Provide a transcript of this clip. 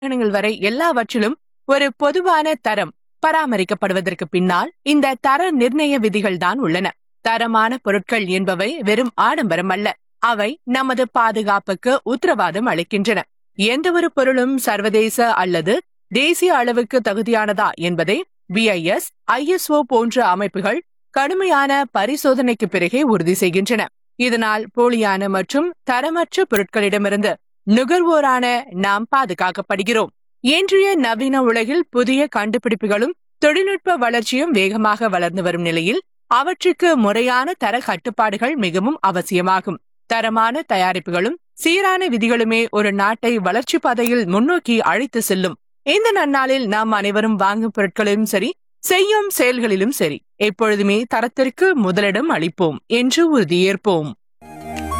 வாகனங்கள் வரை எல்லாவற்றிலும் ஒரு பொதுவான தரம் பராமரிக்கப்படுவதற்கு பின்னால் இந்த தர நிர்ணய விதிகள் தான் உள்ளன தரமான பொருட்கள் என்பவை வெறும் ஆடம்பரம் அல்ல அவை நமது பாதுகாப்புக்கு உத்தரவாதம் அளிக்கின்றன எந்த ஒரு பொருளும் சர்வதேச அல்லது தேசிய அளவுக்கு தகுதியானதா என்பதை பிஐஎஸ் ஐஎஸ்ஓ போன்ற அமைப்புகள் கடுமையான பரிசோதனைக்கு பிறகே உறுதி செய்கின்றன இதனால் போலியான மற்றும் தரமற்ற பொருட்களிடமிருந்து நுகர்வோரான நாம் பாதுகாக்கப்படுகிறோம் இன்றைய நவீன உலகில் புதிய கண்டுபிடிப்புகளும் தொழில்நுட்ப வளர்ச்சியும் வேகமாக வளர்ந்து வரும் நிலையில் அவற்றுக்கு முறையான தர கட்டுப்பாடுகள் மிகவும் அவசியமாகும் தரமான தயாரிப்புகளும் சீரான விதிகளுமே ஒரு நாட்டை வளர்ச்சி பாதையில் முன்னோக்கி அழைத்து செல்லும் இந்த நன்னாளில் நாம் அனைவரும் வாங்கும் பொருட்களிலும் சரி செய்யும் செயல்களிலும் சரி எப்பொழுதுமே தரத்திற்கு முதலிடம் அளிப்போம் என்று உறுதியேற்போம்